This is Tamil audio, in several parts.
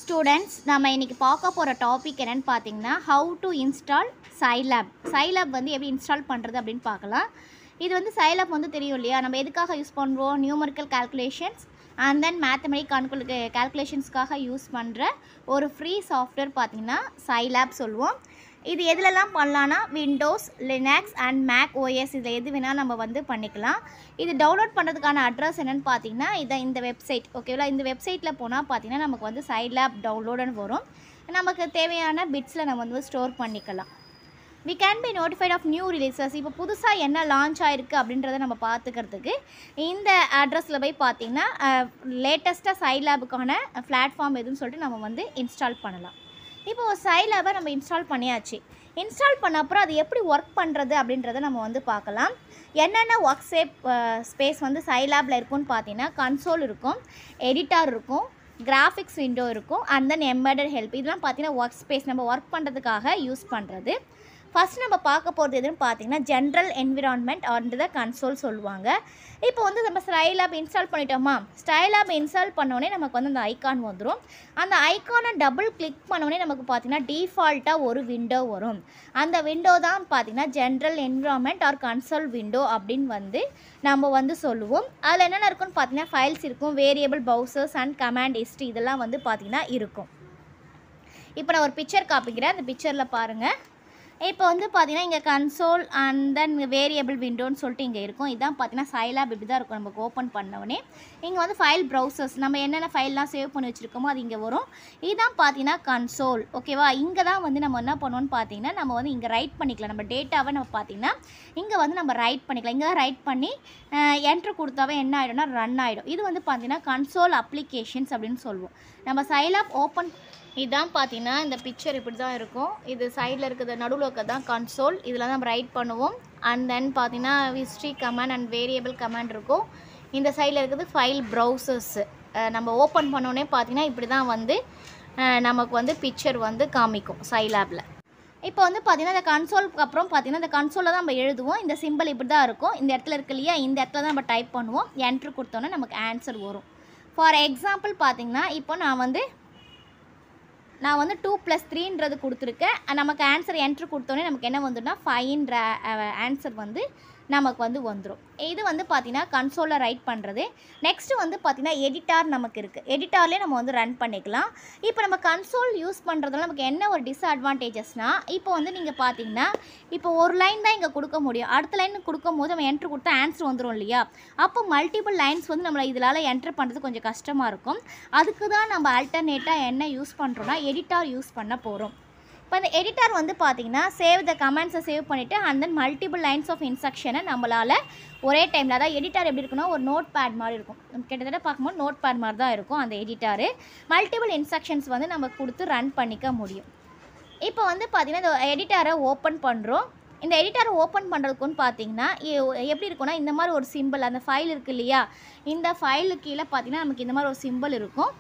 ஸ்டூடெண்ட்ஸ் நம்ம இன்னைக்கு பார்க்க போகிற டாபிக் என்னன்னு பார்த்தீங்கன்னா how to install Scilab Scilab வந்து எப்படி இன்ஸ்டால் பண்ணுறது அப்படின்னு பார்க்கலாம் இது வந்து சைலாப் வந்து தெரியும் இல்லையா நம்ம எதுக்காக யூஸ் பண்ணுறோம் numerical calculations and then mathematic calcula கால்குலேஷன்ஸ்க்காக யூஸ் பண்ணுற ஒரு ஃப்ரீ சாஃப்ட்வேர் பார்த்தீங்கன்னா சைலாப் சொல்லுவோம் இது எதுலலாம் பண்ணலான்னா Windows Linux and Mac OS இதில் எது வேணால் நம்ம வந்து பண்ணிக்கலாம் இது டவுன்லோட் பண்ணுறதுக்கான அட்ரஸ் என்னென்னு பார்த்தீங்கன்னா இதை இந்த வெப்சைட் ஓகேங்களா இந்த வெப்சைட்டில் போனால் பார்த்தீங்கன்னா நமக்கு வந்து சைட்லேப் டவுன்லோடுன்னு வரும் நமக்கு தேவையான பிட்ஸில் நம்ம வந்து ஸ்டோர் பண்ணிக்கலாம் we can be notified of new releases இப்போ புதுசாக என்ன லான்ச் ஆயிருக்கு அப்படின்றத நம்ம பார்த்துக்கிறதுக்கு இந்த அட்ரஸில் போய் பார்த்தீங்கன்னா லேட்டஸ்ட்டாக சைலாபுக்கான பிளாட்ஃபார்ம் எதுன்னு சொல்லிட்டு நம்ம வந்து இன்ஸ்டால் பண்ணலாம் இப்போ சைலாபை நம்ம இன்ஸ்டால் பண்ணியாச்சு இன்ஸ்டால் பண்ண அப்புறம் அது எப்படி ஒர்க் பண்ணுறது அப்படின்றத நம்ம வந்து பார்க்கலாம் என்னென்ன ஒர்க் சேப் ஸ்பேஸ் வந்து சைலாபில் இருக்கும்னு பார்த்தீங்கன்னா கன்சோல் இருக்கும் எடிட்டார் இருக்கும் கிராஃபிக்ஸ் விண்டோ இருக்கும் அண்ட் தென் எம்பெடட் ஹெல்ப் இதெல்லாம் பார்த்தீங்கன்னா ஒர்க் ஸ்பேஸ் நம்ம ஒர்க் பண்ணுறதுக்காக யூஸ் பண்ணுறது ஃபஸ்ட் நம்ம பார்க்க போகிறது எதுன்னு பார்த்தீங்கன்னா general environment on the console சொல்லுவாங்க இப்போ வந்து நம்ம ஸ்டைலாப் இன்ஸ்டால் பண்ணிட்டோமா ஸ்டைலாப் இன்ஸ்டால் பண்ணோடனே நமக்கு வந்து அந்த ஐகான் வந்துடும் அந்த ஐகானை டபுள் கிளிக் பண்ணோடனே நமக்கு பார்த்தீங்கன்னா டிஃபால்ட்டாக ஒரு விண்டோ வரும் அந்த விண்டோ தான் பார்த்தீங்கன்னா general environment or console window அப்படின்னு வந்து நம்ம வந்து சொல்லுவோம் அதில் என்னென்ன இருக்குன்னு பார்த்தீங்கன்னா ஃபைல்ஸ் இருக்கும் variable browsers and command history இதெல்லாம் வந்து பார்த்தீங்கன்னா இருக்கும் இப்போ நான் ஒரு பிக்சர் காப்பிக்கிறேன் அந்த பிக்சரில் பாருங்கள் இப்போ வந்து பார்த்தீங்கன்னா இங்கே கன்சோல் அண்ட் தென் வேரியபிள் விண்டோன்னு சொல்லிட்டு இங்கே இருக்கும் இதான் பார்த்தீங்கன்னா சைலாப் இப்படி தான் இருக்கும் நமக்கு ஓப்பன் பண்ணவொடனே இங்கே வந்து ஃபைல் ப்ரௌசர்ஸ் நம்ம என்னென்ன ஃபைல்லாம் சேவ் பண்ணி வச்சுருக்கோமோ அது இங்கே வரும் இதான் பார்த்தீங்கன்னா கன்சோல் ஓகேவா இங்கே தான் வந்து நம்ம என்ன பண்ணுவோம்னு பார்த்தீங்கன்னா நம்ம வந்து இங்கே ரைட் பண்ணிக்கலாம் நம்ம டேட்டாவை நம்ம பார்த்தீங்கன்னா இங்கே வந்து நம்ம ரைட் பண்ணிக்கலாம் இங்கே தான் ரைட் பண்ணி என்ட்ரு கொடுத்தாவே என்ன ஆகிடும்னா ரன் ஆகிடும் இது வந்து பார்த்தீங்கன்னா கன்சோல் அப்ளிகேஷன்ஸ் அப்படின்னு சொல்லுவோம் நம்ம சைலாப் ஓப்பன் இதான் பார்த்தீங்கன்னா இந்த பிக்சர் இப்படி தான் இருக்கும் இது சைடில் இருக்கிறது நடுவில் இருக்கிறது தான் கன்சோல் இதில் தான் நம்ம ரைட் பண்ணுவோம் அண்ட் தென் பார்த்தீங்கன்னா history command and variable command இருக்கும் இந்த சைடில் இருக்கிறது ஃபைல் ப்ரௌசர்ஸ் நம்ம ஓப்பன் பண்ணோடனே பார்த்தீங்கன்னா இப்படி தான் வந்து அஹ், நமக்கு வந்து பிக்சர் வந்து காமிக்கும் சைலாபில் இப்போ வந்து பார்த்தீங்கன்னா இந்த கன்சோலுக்கு அப்புறம் பார்த்தீங்கன்னா இந்த கன்சோலில் தான் நம்ம எழுதுவோம் இந்த சிம்பிள் இப்படி தான் இருக்கும் இந்த இடத்துல இருக்கு இல்லையா இந்த இடத்துல தான் நம்ம டைப் பண்ணுவோம் என்ட்ரு கொடுத்தோன்னே நமக்கு ஆன்சர் வரும் ஃபார் எக்ஸாம்பிள் பார்த்தீங்கன்னா இப்போ நான் வந்து நான் வந்து டூ ப்ளஸ் த்ரீன்றது கொடுத்துருக்கேன் நமக்கு ஆன்சர் என்ட்ரு கொடுத்தோன்னே நமக்கு என்ன வந்துடும்னா ஃபைன்ற ஆன்சர் வந்து நமக்கு வந்து வந்துடும் இது வந்து பார்த்திங்கன்னா கன்சோலில் ரைட் பண்ணுறது நெக்ஸ்ட்டு வந்து பார்த்திங்கன்னா எடிட்டார் நமக்கு இருக்குது எடிட்டார்லேயே நம்ம வந்து ரன் பண்ணிக்கலாம் இப்போ நம்ம கன்சோல் யூஸ் பண்ணுறதுல நமக்கு என்ன ஒரு டிஸ்அட்வான்டேஜஸ்னால் இப்போ வந்து நீங்கள் பார்த்தீங்கன்னா இப்போ ஒரு லைன் தான் இங்கே கொடுக்க முடியும் அடுத்த லைன் கொடுக்கும் போது நம்ம என்ட்ரு கொடுத்தா ஆன்சர் வந்துடும் இல்லையா அப்போ மல்டிபிள் லைன்ஸ் வந்து நம்மளை இதனால் என்ட்ரு பண்ணுறது கொஞ்சம் கஷ்டமாக இருக்கும் அதுக்கு தான் நம்ம ஆல்டர்னேட்டாக என்ன யூஸ் பண்ணுறோன்னா எடிட்டார் யூஸ் பண்ண போகிறோம் இப்போ இந்த எடிட்டார் வந்து பார்த்தீங்கன்னா சேவ் த கமெண்ட்ஸை சேவ் பண்ணிவிட்டு and then multiple lines of இன்ஸ்ட்ரக்ஷனை நம்மளால் ஒரே டைமில் அதான் எடிட்டார் எப்படி இருக்குன்னா ஒரு நோட் பேட் மாதிரி இருக்கும் கிட்டத்தட்ட பார்க்கும்போது நோட் பேட் மாதிரி தான் இருக்கும் அந்த எடிட்டாரு மல்டிபிள் இன்ஸ்ட்ரக்ஷன்ஸ் வந்து நம்ம கொடுத்து ரன் பண்ணிக்க முடியும் இப்போ வந்து பார்த்தீங்கன்னா இந்த எடிட்டாரை ஓப்பன் பண்ணுறோம் இந்த எடிட்டாரை ஓப்பன் பண்ணுறதுக்குன்னு பார்த்தீங்கன்னா எ- எப்படி இருக்கும்னா இந்த மாதிரி ஒரு சிம்பிள் அந்த ஃபைல் இருக்கு இல்லையா இந்த ஃபைலுக்கு கீழே பார்த்தீங்கன்னா நமக்கு இந்த மாதிரி ஒரு சிம்பிள் இருக்கும்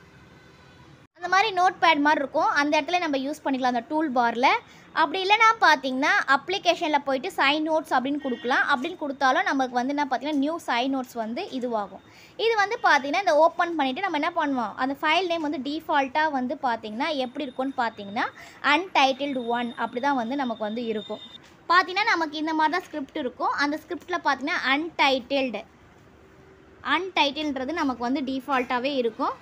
அந்த மாதிரி நோட் பேட் மாதிரி இருக்கும் அந்த இடத்துல நம்ம யூஸ் பண்ணிக்கலாம் அந்த டூல் பாரில் அப்படி இல்லைனா பார்த்தீங்கன்னா அப்ளிகேஷனில் போயிட்டு சைன் நோட்ஸ் அப்படின்னு கொடுக்கலாம் அப்படின்னு கொடுத்தாலும் நமக்கு வந்து என்ன பார்த்தீங்கன்னா நியூ சைன் நோட்ஸ் வந்து இதுவாகும் இது வந்து பார்த்தீங்கன்னா இந்த ஓப்பன் பண்ணிவிட்டு நம்ம என்ன பண்ணுவோம் அந்த ஃபைல் நேம் வந்து டிஃபால்ட்டாக வந்து பார்த்தீங்கன்னா எப்படி இருக்கும்னு பார்த்தீங்கன்னா அன்டைட்டில்டு ஒன் அப்படி தான் வந்து நமக்கு வந்து இருக்கும் பார்த்தீங்கன்னா நமக்கு இந்த மாதிரி தான் ஸ்கிரிப்ட் இருக்கும் அந்த ஸ்கிரிப்டில் பார்த்தீங்கன்னா அன்டைட்டில்டு அன்டைட்டில்ன்றது நமக்கு வந்து டிஃபால்ட்டாகவே இருக்கும்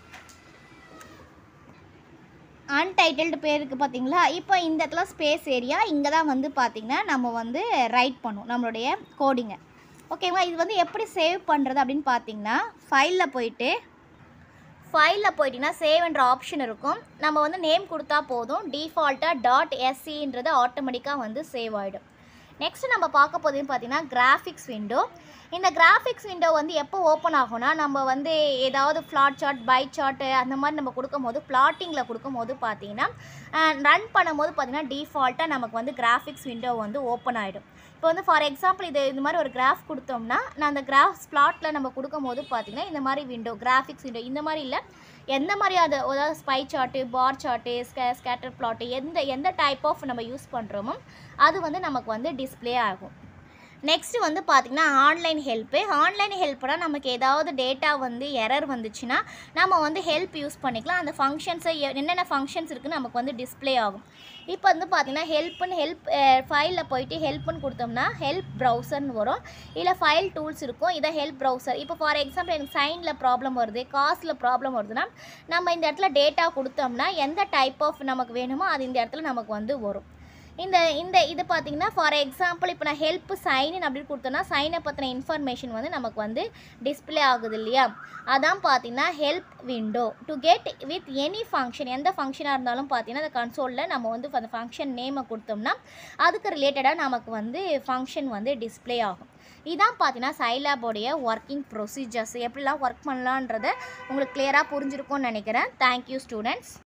அன்டைட்டில்டு பேருக்கு பார்த்தீங்களா இப்போ இந்த இடத்துல ஸ்பேஸ் ஏரியா இங்கே தான் வந்து பார்த்தீங்கன்னா நம்ம வந்து ரைட் பண்ணும் நம்மளுடைய கோடிங்கை ஓகேவா இது வந்து எப்படி சேவ் பண்ணுறது அப்படின்னு பார்த்தீங்கன்னா ஃபைலில் போயிட்டு ஃபைலில் போயிட்டீங்கன்னா சேவ்ன்ற ஆப்ஷன் இருக்கும் நம்ம வந்து நேம் கொடுத்தா போதும் டிஃபால்ட்டாக டாட் எஸ்சின்றது ஆட்டோமேட்டிக்காக வந்து சேவ் ஆகிடும் நெக்ஸ்ட் நம்ம பார்க்க போகுதுன்னு பார்த்தீங்கன்னா கிராஃபிக்ஸ் விண்டோ இந்த கிராஃபிக்ஸ் விண்டோ வந்து எப்போ ஓப்பன் ஆகும்னா நம்ம வந்து ஏதாவது ஃப்ளாட் சார்ட் பை சார்ட்டு அந்த மாதிரி நம்ம கொடுக்கும்போது பிளாட்டிங்கில் கொடுக்கும்போது பார்த்தீங்கன்னா ரன் பண்ணும்போது பார்த்தீங்கன்னா டிஃபால்ட்டாக நமக்கு வந்து கிராஃபிக்ஸ் விண்டோ வந்து ஓப்பன் ஆகிடும் இப்போ வந்து ஃபார் எக்ஸாம்பிள் இது இந்த மாதிரி ஒரு கிராஃப் கொடுத்தோம்னா நான் அந்த கிராஃப்ஸ் பிளாட்டில் நம்ம கொடுக்கும்போது பார்த்தீங்கன்னா இந்த மாதிரி விண்டோ கிராஃபிக்ஸ் விண்டோ இந்த மாதிரி இல்லை எந்த மாதிரி அது அதாவது pie chart bar chart sca scatter plot எந்த எந்த டைப் ஆஃப் நம்ம யூஸ் பண்ணுறோமோ அது வந்து நமக்கு வந்து டிஸ்ப்ளே ஆகும் நெக்ஸ்ட் வந்து பார்த்திங்கன்னா ஆன்லைன் ஹெல்ப்பு ஆன்லைன் ஹெல்ப்னா நமக்கு ஏதாவது டேட்டா வந்து எரர் வந்துச்சுன்னா நம்ம வந்து ஹெல்ப் யூஸ் பண்ணிக்கலாம் அந்த ஃபங்க்ஷன்ஸை என்னென்ன ஃபங்க்ஷன்ஸ் இருக்குன்னு நமக்கு வந்து டிஸ்ப்ளே ஆகும் இப்போ வந்து பார்த்திங்கன்னா ஹெல்ப்னு ஹெல்ப் ஃபைலில் போயிட்டு ஹெல்ப்னு கொடுத்தோம்னா ஹெல்ப் ப்ரௌசர்னு வரும் இல்லை ஃபைல் டூல்ஸ் இருக்கும் இதை ஹெல்ப் ப்ரௌசர் இப்போ ஃபார் எக்ஸாம்பிள் எனக்கு சைனில் ப்ராப்ளம் வருது காசில் ப்ராப்ளம் வருதுன்னா நம்ம இந்த இடத்துல டேட்டா கொடுத்தோம்னா எந்த டைப் ஆஃப் நமக்கு வேணுமோ அது இந்த இடத்துல நமக்கு வந்து வரும் இந்த இந்த இது பார்த்தீங்கன்னா ஃபார் எக்ஸாம்பிள் இப்போ நான் ஹெல்ப் சைன் அப்படின்னு கொடுத்தோன்னா சைனை பற்றின இன்ஃபர்மேஷன் வந்து நமக்கு வந்து டிஸ்ப்ளே ஆகுது இல்லையா அதான் பார்த்தீங்கன்னா help window to get with any function எந்த ஃபங்க்ஷனாக இருந்தாலும் பார்த்தீங்கன்னா அந்த கன்சோலில் நம்ம வந்து அந்த ஃபங்க்ஷன் நேமை கொடுத்தோம்னா அதுக்கு ரிலேட்டடாக நமக்கு வந்து ஃபங்க்ஷன் வந்து டிஸ்ப்ளே ஆகும் இதான் பார்த்தீங்கன்னா சைலாபோடைய ஒர்க்கிங் ப்ரொசீஜர்ஸ் எப்படிலாம் ஒர்க் பண்ணலான்றதை உங்களுக்கு கிளியராக புரிஞ்சிருக்கும்னு நினைக்கிறேன் தேங்க்யூ ஸ்டூடெண்ட்ஸ்